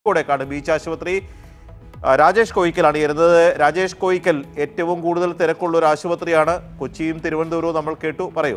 കോടേക്കാട് beach ആശുപത്രി ആ, രാജേഷ് കോയിക്കലാണ് ഇരുന്നത് രാജേഷ് കോയിക്കൽ ഏറ്റവും കൂടുതൽ തിരക്കുള്ള ഒരു ആശുപത്രിയാണ് കൊച്ചിയും തിരുവനന്തപുരവും നമ്മൾ കേട്ടു പറയൂ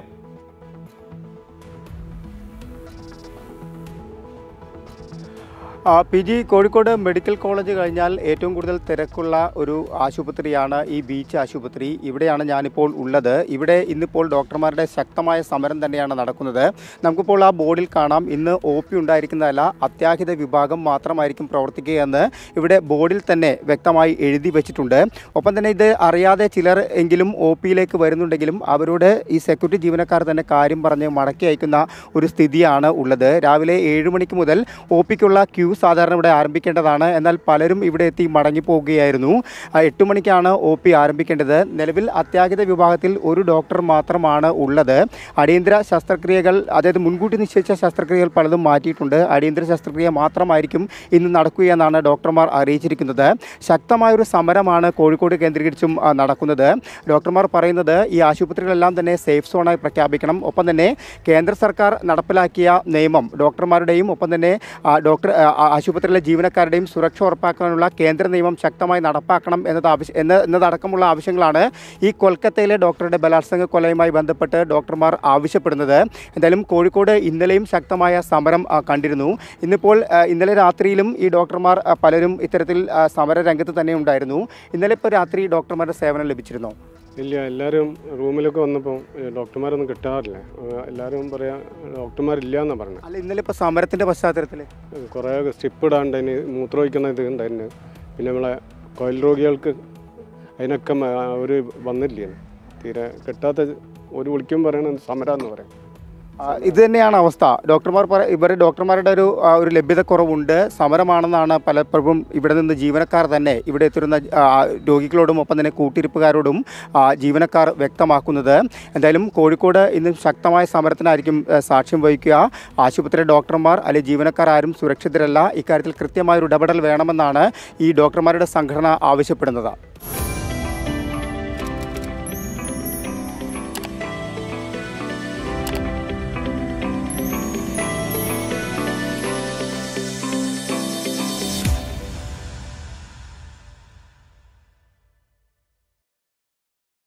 ആ, P G Kozhikode medical college കഴിഞ്ഞാൽ ഏറ്റവും കൂടുതൽ തിരക്കുള്ള ഒരു ആശുപത്രിയാണ് ഈ ബീച്ച് ആശുപത്രി ഇവിടെയാണ് ഞാനിപ്പോൾ ഉള്ളത് ഇവിടെ ഇന്നിപ്പോൾ ഡോക്ടർമാരുടെ ശക്തമായ സമരം തന്നെയാണ് നടക്കുന്നത് നമുക്കിപ്പോൾ ആ ബോർഡിൽ കാണാം ഇന്ന് ഒ പി ഉണ്ടായിരിക്കുന്നതല്ല അത്യാഹിത വിഭാഗം മാത്രമായിരിക്കും പ്രവർത്തിക്കുകയെന്ന് ഇവിടെ ബോർഡിൽ തന്നെ വ്യക്തമായി എഴുതി വെച്ചിട്ടുണ്ട് ഒപ്പം തന്നെ ഇത് അറിയാതെ ചിലർ എങ്കിലും ഒ പിയിലേക്ക് വരുന്നുണ്ടെങ്കിലും അവരോട് ഈ സെക്യൂരിറ്റി ജീവനക്കാർ തന്നെ കാര്യം പറഞ്ഞ് മടക്കി അയക്കുന്ന ഒരു സ്ഥിതിയാണ് ഉള്ളത് രാവിലെ ഏഴ് മണിക്ക് മുതൽ ഒ പിക്കുള്ള ക്യൂ സാധാരണ ഇവിടെ ആരംഭിക്കേണ്ടതാണ് എന്നാൽ പലരും ഇവിടെ എത്തി മടങ്ങിപ്പോവുകയായിരുന്നു ആ, എട്ട് മണിക്കാണ് ഒ പി ആരംഭിക്കേണ്ടത് നിലവിൽ അത്യാഹിത വിഭാഗത്തിൽ ഒരു ഡോക്ടർ മാത്രമാണ് ഉള്ളത് അടിയന്തര ശസ്ത്രക്രിയകൾ അതായത് മുൻകൂട്ടി നിശ്ചയിച്ച ശസ്ത്രക്രിയകൾ പലതും മാറ്റിയിട്ടുണ്ട് അടിയന്തര ശസ്ത്രക്രിയ മാത്രമായിരിക്കും ഇന്ന് നടക്കുകയെന്നാണ് ഡോക്ടർമാർ അറിയിച്ചിരിക്കുന്നത് ശക്തമായൊരു സമരമാണ് കോഴിക്കോട് കേന്ദ്രീകരിച്ചും ആ, നടക്കുന്നത് ഡോക്ടർമാർ പറയുന്നത് ഈ ആശുപത്രികളെല്ലാം തന്നെ സേഫ് സോണായി പ്രഖ്യാപിക്കണം ഒപ്പം തന്നെ കേന്ദ്ര സർക്കാർ നടപ്പിലാക്കിയ നിയമം ഡോക്ടർമാരുടെയും ഒപ്പം തന്നെ ആ, ഡോക്ടർ ആ, ആ, ആശുപത്രിയിലെ ജീവനക്കാരുടെയും സുരക്ഷ ഉറപ്പാക്കാനുള്ള കേന്ദ്ര നിയമം ശക്തമായി നടപ്പാക്കണം എന്നത് ആവശ്യം എന്ന എന്നതടക്കമുള്ള ആവശ്യങ്ങളാണ് ഈ കൊൽക്കത്തയിലെ ഡോക്ടറുടെ ബലാത്സംഗ കൊലയുമായി ബന്ധപ്പെട്ട് ഡോക്ടർമാർ ആവശ്യപ്പെടുന്നത് എന്തായാലും കോഴിക്കോട് ഇന്നലെയും ശക്തമായ സമരം ആ, കണ്ടിരുന്നു ഇന്നിപ്പോൾ ആ, ഇന്നലെ രാത്രിയിലും ഈ ഡോക്ടർമാർ ആ, പലരും ഇത്തരത്തിൽ ആ, സമര രംഗത്ത് തന്നെ ഉണ്ടായിരുന്നു ഇന്നലെ ഇപ്പോൾ രാത്രി ഡോക്ടർമാരുടെ സേവനം ലഭിച്ചിരുന്നോ ഇല്ല എല്ലാവരും റൂമിലൊക്കെ വന്നപ്പോൾ ഡോക്ടർമാരൊന്നും കിട്ടാറില്ല ഏഹ് എല്ലാവരും പറയാ ഡോക്ടർമാരില്ല എന്നാണ് പറഞ്ഞത് അല്ല ഇന്നലെ ഇപ്പോൾ സമരത്തിൻ്റെ പശ്ചാത്തലത്തിൽ കുറേ സ്ട്രിപ്പ് ഇടാണ്ടതിന് മൂത്രമൊഴിക്കുന്ന ഇത് ഉണ്ടായിരുന്നു പിന്നെ നമ്മളെ കോയിൽ രോഗികൾക്ക് അതിനൊക്കെ അവർ വന്നില്ല തീരെ കിട്ടാത്ത ഒരു വിളിക്കും പറയണ സമരാന്ന് പറയും ആ, ഇത് തന്നെയാണ് അവസ്ഥ ഡോക്ടർമാർ പറ ഇവർ ഡോക്ടർമാരുടെ ഒരു ആ, ഒരു ലഭ്യതക്കുറവുണ്ട് സമരമാണെന്നാണ് പലപ്പോഴും ഇവിടെ നിന്ന് ജീവനക്കാർ തന്നെ ഇവിടെ എത്തുന്ന ആ, രോഗികളോടും ഒപ്പം തന്നെ കൂട്ടിരിപ്പുകാരോടും ആ, ജീവനക്കാർ വ്യക്തമാക്കുന്നത് എന്തായാലും കോഴിക്കോട് ഇന്ന് ശക്തമായ സമരത്തിനായിരിക്കും ആ, സാക്ഷ്യം വഹിക്കുക ആശുപത്രി ഡോക്ടർമാർ അല്ലെങ്കിൽ ജീവനക്കാർ ആരും സുരക്ഷിതരല്ല ഇക്കാര്യത്തിൽ കൃത്യമായ ഒരു ഇടപെടൽ വേണമെന്നാണ് ഈ ഡോക്ടർമാരുടെ സംഘടന ആവശ്യപ്പെടുന്നത്